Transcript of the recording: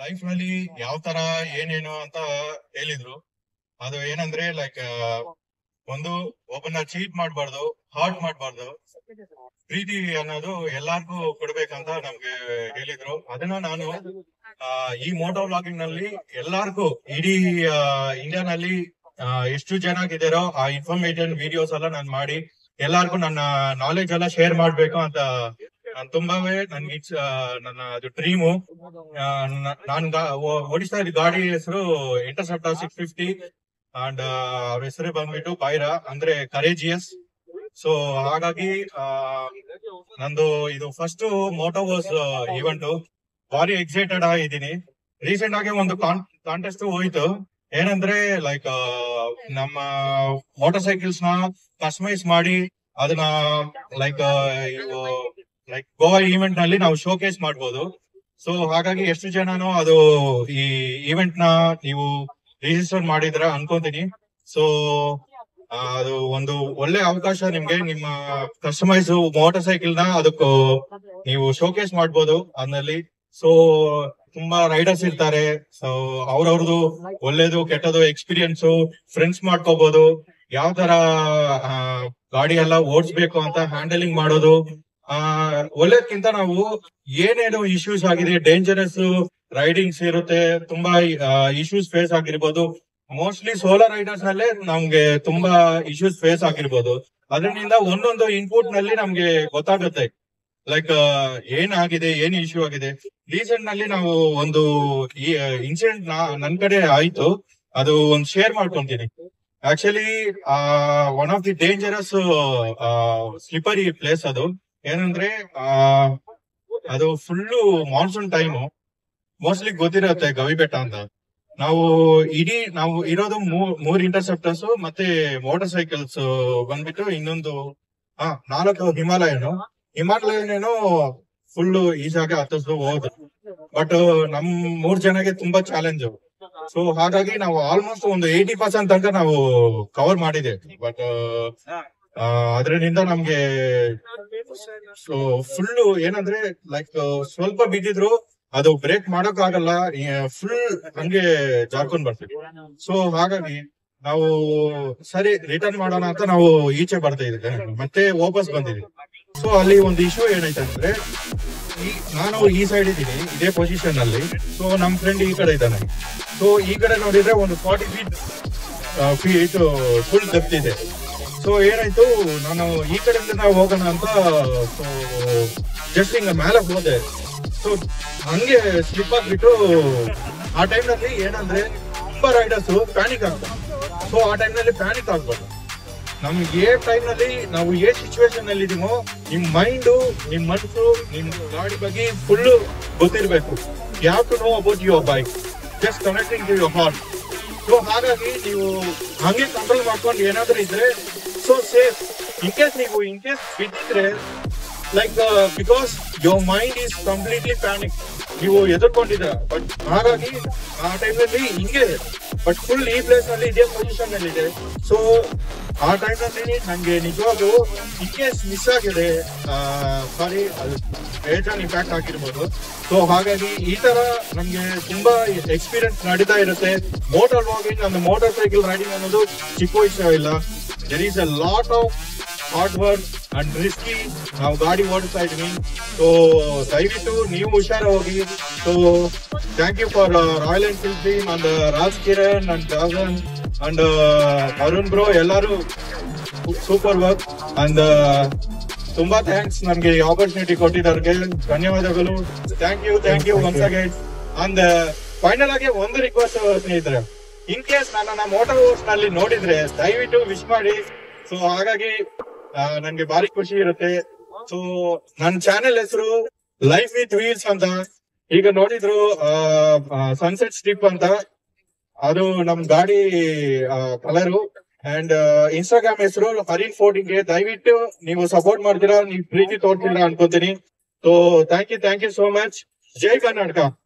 life ನಲ್ಲಿ ಯಾವ ತರ ಏನೇನು ಅಂತ ಹೇಳಿದ್ರು ಅದು ಏನಂದ್ರೆ ಲೈಕ್ ಒಂದು ಒಬ್ಬನ ಚೀಟ್ ಮಾಡ್ಬಾರ್ದು ಹಾರ್ಟ್ ಮಾಡ್ಬಾರ್ದು ಪ್ರೀತಿ ಅನ್ನೋದು ಎಲ್ಲಾರ್ಗೂ ಕೊಡ್ಬೇಕಂತ ನಮ್ಗೆ ಹೇಳಿದ್ರು ಅದನ್ನ ನಾನು ಆ, ಈ ಮೋಟೋ ವ್ಲಾಗಿಂಗ್ ನಲ್ಲಿ ಎಲ್ಲಾರ್ಗೂ ಇಡೀ ಇಂಡಿಯಾನಲ್ಲಿ ಎಷ್ಟು ಚೆನ್ನಾಗಿದ್ದಾರೋ ಆ ಇನ್ಫಾರ್ಮೇಶನ್ ವಿಡಿಯೋಸ್ ಎಲ್ಲ ನಾನು ಮಾಡಿ ಎಲ್ಲಾರ್ಗೂ ನನ್ನ ನಾಲೆಜ್ ಎಲ್ಲ ಶೇರ್ ಮಾಡ್ಬೇಕು ಅಂತ ನಾನ್ ತುಂಬಾವೇ ನನ್ಗೆ ಇಚ್ಛೆ ಆ, ನನ್ನ ಅದು ಡ್ರೀಮು ನಾನ್ ಗಾ- ಓ- ಓಡಿಸ್ತಾ ಇದ್ದ ಗಾಡಿ ಹೆಸರು ಇಂಟರ್ಸೆಪ್ಟರ್ ಸಿಕ್ಸ್ ಫಿಫ್ಟಿ ಅಂಡ್ ಅವ್ರ ಹೆಸರು ಬಂದ್ಬಿಟ್ಟು ಬೈರಾ ಅಂದ್ರೆ ಕರೇಜಿಯಸ್ ಸೊ ಹಾಗಾಗಿ ಆ, ನಂದು ಇದು ಫಸ್ಟ್ ಮೋಟೋವರ್ಸ್ ಇವೆಂಟ್ ಭಾರಿ ಎಕ್ಸೈಟೆಡ್ ಆಗಿದ್ದೀನಿ ರೀಸೆಂಟ್ ಆಗಿ ಒಂದು ಕಾಂಟೆಸ್ಟ್ ಹೋಯ್ತು ಏನಂದ್ರೆ ಲೈಕ್ ನಮ್ಮ ಮೋಟಾರ್ ಸೈಕಲ್ಸ್ ನ ಕಸ್ಟಮೈಸ್ ಮಾಡಿ ಅದನ್ನ ಲೈಕ್ ಲೈಕ್ ಗೋವಾ ಈವೆಂಟ್ ನಲ್ಲಿ ನಾವು ಶೋಕೇಸ್ ಮಾಡ್ಬೋದು ಸೊ ಹಾಗಾಗಿ ಎಷ್ಟು ಜನನು ಅದು ಈ ಈವೆಂಟ್ ನ ನೀವು ರಿಜಿಸ್ಟರ್ ಮಾಡಿದ್ರ ಅನ್ಕೊಂತೀನಿ ಸೊ ಅದು ಒಂದು ಒಳ್ಳೆ ಅವಕಾಶ ನಿಮ್ಗೆ ನಿಮ್ಮ ಕಸ್ಟಮೈಸ್ ಮೋಟಾರ್ ಸೈಕಲ್ ನ ಅದಕ್ಕೂ ನೀವು ಶೋಕೇಸ್ ಮಾಡ್ಬೋದು ಅದ್ರಲ್ಲಿ ಸೊ ತುಂಬಾ ರೈಡರ್ಸ್ ಇರ್ತಾರೆ ಸೊ ಅವ್ರವ್ರದ್ದು ಒಳ್ಳೇದು ಕೆಟ್ಟದು ಎಕ್ಸ್ಪೀರಿಯನ್ಸ್ ಫ್ರೆಂಡ್ಸ್ ಮಾಡ್ಕೋಬಹುದು ಯಾವ ತರ ಆ, ಗಾಡಿ ಎಲ್ಲ ಓಡಿಸ್ಬೇಕು ಅಂತ ಹ್ಯಾಂಡಲಿಂಗ್ ಮಾಡೋದು ಆ ಒಳ್ಳೇದ್ಕಿಂತ ನಾವು ಏನೇನು ಇಶ್ಯೂಸ್ ಆಗಿದೆ ಡೇಂಜರಸ್ ರೈಡಿಂಗ್ಸ್ ಇರುತ್ತೆ ತುಂಬಾ ಇಶ್ಯೂಸ್ ಫೇಸ್ ಆಗಿರ್ಬೋದು ಮೋಸ್ಟ್ಲಿ ಸೋಲಾರ್ ರೈಡರ್ಸ್ ನಲ್ಲೇ ನಮ್ಗೆ ತುಂಬಾ ಇಶ್ಯೂಸ್ ಫೇಸ್ ಆಗಿರ್ಬೋದು ಅದರಿಂದ ಒಂದೊಂದು ಇನ್ಪುಟ್ ನಲ್ಲಿ ನಮ್ಗೆ ಗೊತ್ತಾಗುತ್ತೆ ಲೈಕ್ ಏನಾಗಿದೆ ಏನ್ ಇಶ್ಯೂ ಆಗಿದೆ ರೀಸೆಂಟ್ ನಲ್ಲಿ ನಾವು ಒಂದು ಈ ಇನ್ಸಿಡೆಂಟ್ ನನ್ ಕಡೆ ಆಯ್ತು ಅದು ಒಂದು ಶೇರ್ ಮಾಡ್ಕೊಂತೀನಿ actually one of the dangerous slippery place ಅದು ಏನಂದ್ರೆ ಆ, ಅದು ಫುಲ್ಲು ಮಾನ್ಸೂನ್ ಟೈಮು ಮೋಸ್ಟ್ಲಿ ಗೊತ್ತಿರತ್ತೆ ಗವಿಬೆಟ್ಟ ಅಂತ ನಾವು ಇಡೀ ನಾವು ಇರೋದು ಮೂ- ಮೂರ್ ಇಂಟರ್ಸೆಪ್ಟರ್ಸ್ ಮತ್ತೆ ಮೋಟಾರ್ ಸೈಕಲ್ಸ್ ಬಂದ್ಬಿಟ್ಟು ಇನ್ನೊಂದು ಹಾ ನಾಲ್ಕು ಹಿಮಾಲಯನು ಹಿಮಾಲಯನ್ ಏನೋ ಫುಲ್ ಈಸಾಗಿ ಹತ್ತಿಸ್ದು ಹೋದ್ರು ಬಟ್ ನಮ್ ಮೂರ್ ಜನಗೆ ತುಂಬಾ ಚಾಲೆಂಜ್ ಸೊ ಹಾಗಾಗಿ ನಾವು ಆಲ್ಮೋಸ್ಟ್ ಒಂದು ಏಯ್ಟಿ ಪರ್ಸೆಂಟ್ ತನಕ ನಾವು ಕವರ್ ಮಾಡಿದೆ ಬಟ್ ಅದರಿಂದ ನಮ್ಗೆ ಸೊ ಫುಲ್ ಏನಂದ್ರೆ ಲೈಕ್ ಸ್ವಲ್ಪ ಬಿದ್ದಿದ್ರು ಅದು ಬ್ರೇಕ್ ಮಾಡಕ್ ಆಗಲ್ಲ ಫುಲ್ ಹಂಗೆ ಜಾರ್ಕೊಂಡ್ ಬರ್ತೀವಿ ಸೊ ಹಾಗಾಗಿ ನಾವು ಸರಿ ರಿಟರ್ನ್ ಮಾಡೋಣ ಅಂತ ನಾವು ಈಚೆ ಬರ್ತಾ ಇದ್ದೆ ಮತ್ತೆ ವಾಪಸ್ ಬಂದಿದ್ವಿ ಸೊ ಅಲ್ಲಿ ಒಂದು ಇಶ್ಯೂ ಏನೈತೆ ಅಂದ್ರೆ ಈ ನಾನು ಈ ಸೈಡ್ ಇದ್ದೀನಿ ಇದೇ ಪೊಸಿಷನ್ ಅಲ್ಲಿ ಸೊ ನಮ್ ಫ್ರೆಂಡ್ ಈ ಕಡೆ ಇದ್ದಾನೆ ಸೊ ಈ ಕಡೆ ನೋಡಿದ್ರೆ ಒಂದು forty feet feet full depth ಇದೆ ಸೊ ಏನಾಯ್ತು ನಾನು ಈ ಕಡೆಯಿಂದ ನಾವು ಹೋಗೋಣ ಅಂತ ಸೊ ಜಸ್ಟ್ ಹಿಂಗ ಮೇಲೆ ಹೋದೆ ಸೊ ಹಂಗೆ ಸ್ಲಿಪ್ ಆಗ್ಬಿಟ್ಟು ಆ ಟೈಮ್ ನಲ್ಲಿ ಏನಂದ್ರೆ ತುಂಬಾ ರೈಡರ್ಸ್ ಪ್ಯಾನಿಕ್ ಆಗ್ತಾರೆ ಸೊ ಆ ಟೈಮ್ ನಲ್ಲಿ ಪ್ಯಾನಿಕ್ ಆಗ್ಬಾರ್ದು ನಮ್ಗೆ ಏ ಟೈಮ್ ನಲ್ಲಿ ನಾವು ಏ ಸಿಚುವೇಶನ್ ನಲ್ಲಿ ಇದೀವೋ ನಿಮ್ ಮೈಂಡ್ ನಿಮ್ ಮನಸ್ಸು ನಿಮ್ ಗಾಡಿ ಬಗ್ಗೆ ಫುಲ್ ಗೊತ್ತಿರ್ಬೇಕು ಯಾವ to know about your bike just connecting to your heart so ಹಾಗಾಗಿ ನೀವು ಹಂಗೆ ಕಂಟ್ರೋಲ್ ಮಾಡ್ಕೊಂಡು ಏನಾದ್ರೂ ಇದ್ರೆ ಸೊ ಸೇಫ್ ಇನ್ ಕೇಸ್ ನೀವು ಇನ್ ಕೇಸ್ ಬಿದ್ದಿದ್ರೆ like because your mind is completely panic ನೀವು ಎದುರ್ಕೊಂಡಿದ್ದೀರ ಬಟ್ ಹಾಗಾಗಿ ಆ ಟೈಮ್ನಲ್ಲಿ ಹಿಂಗೆ ಬಟ್ ಫುಲ್ ಈ ಪ್ಲೇಸ್ ನಲ್ಲಿ ಇದೇ ಪೊಸಿಷನ್ ನಲ್ಲಿ ಇದೆ ಸೊ ಆ ಟೈಮ್ ನಲ್ಲಿ ನಂಗೆ ನಿಜವಾಗ್ಲೂ ಇನ್ ಕೇಸ್ ಮಿಸ್ ಆಗಿದೆ ಸಾರಿ ಅದು ಬೇಜಾನ್ ಇಂಪ್ಯಾಕ್ಟ್ ಆಗಿರ್ಬೋದು ಸೊ ಹಾಗಾಗಿ ಈ ತರ ನಮ್ಗೆ ತುಂಬಾ ಎಕ್ಸ್ಪೀರಿಯನ್ಸ್ ನಡೀತಾ ಇರುತ್ತೆ ಮೋಟಾರ್ ವಾಕಿಂಗ್ ಅಂದ್ರೆ ಮೋಟಾರ್ ಸೈಕಲ್ ರೈಡಿಂಗ್ ಅನ್ನೋದು ಚಿಕ್ಕ ವಿಷಯ ಇಲ್ಲ there is a lot of hard work and risky ನಾವು ಗಾಡಿ ಓಡಿಸ್ತಾ ಇದೀವಿ ಸೊ ದಯವಿಟ್ಟು ನೀವು ಹುಷಾರ ಹೋಗಿ so thank you for Royal Enfield team and Raj Kiran and Gagan and Arun bro ಎಲ್ಲರೂ ಸೂಪರ್ ವರ್ಕ್ ಅಂಡ್ ತುಂಬಾ ಥ್ಯಾಂಕ್ಸ್ ನನ್ಗೆ ಈ ಆಪರ್ಚುನಿಟಿ ಕೊಟ್ಟಿದ್ದವ್ರಿಗೆ ಧನ್ಯವಾದಗಳು thank you thank you once again and final ಆಗಿ ಒಂದು ರಿಕ್ವೆಸ್ಟ್ ಸ್ನೇಹಿತರೆ ಇನ್ ಕೇಸ್ ನನ್ನ ಮೋಟಾರ್ ಓರ್ಸ್ ನಲ್ಲಿ ನೋಡಿದ್ರೆ ದಯವಿಟ್ಟು ವಿಶ್ ಮಾಡಿ ಸೊ ಹಾಗಾಗಿ ಆ, ನನ್ಗೆ ಭಾರಿ ಖುಷಿ ಇರುತ್ತೆ ಸೊ ನನ್ನ ಚಾನೆಲ್ ಹೆಸರು ಲೈಫ್ ವಿತ್ ವೀಲ್ಸ್ ಅಂತ ಈಗ ನೋಡಿದ್ರು ಸನ್ಸೆಟ್ ಸ್ಟ್ರಿಪ್ ಅಂತ ಅದು ನಮ್ ಗಾಡಿ ಕಲರು ಅಂಡ್ ಇನ್ಸ್ಟಾಗ್ರಾಮ್ ಹೆಸರು ಹರಿನ್ ಫೋರ್ಟಿಂಗ್ ದಯವಿಟ್ಟು ನೀವು ಸಪೋರ್ಟ್ ಮಾಡ್ತೀರಾ ನೀವು ಪ್ರೀತಿ ತೋರ್ತೀರಾ ಅನ್ಕೋತೀನಿ so thank you thank you so much Jai Karnataka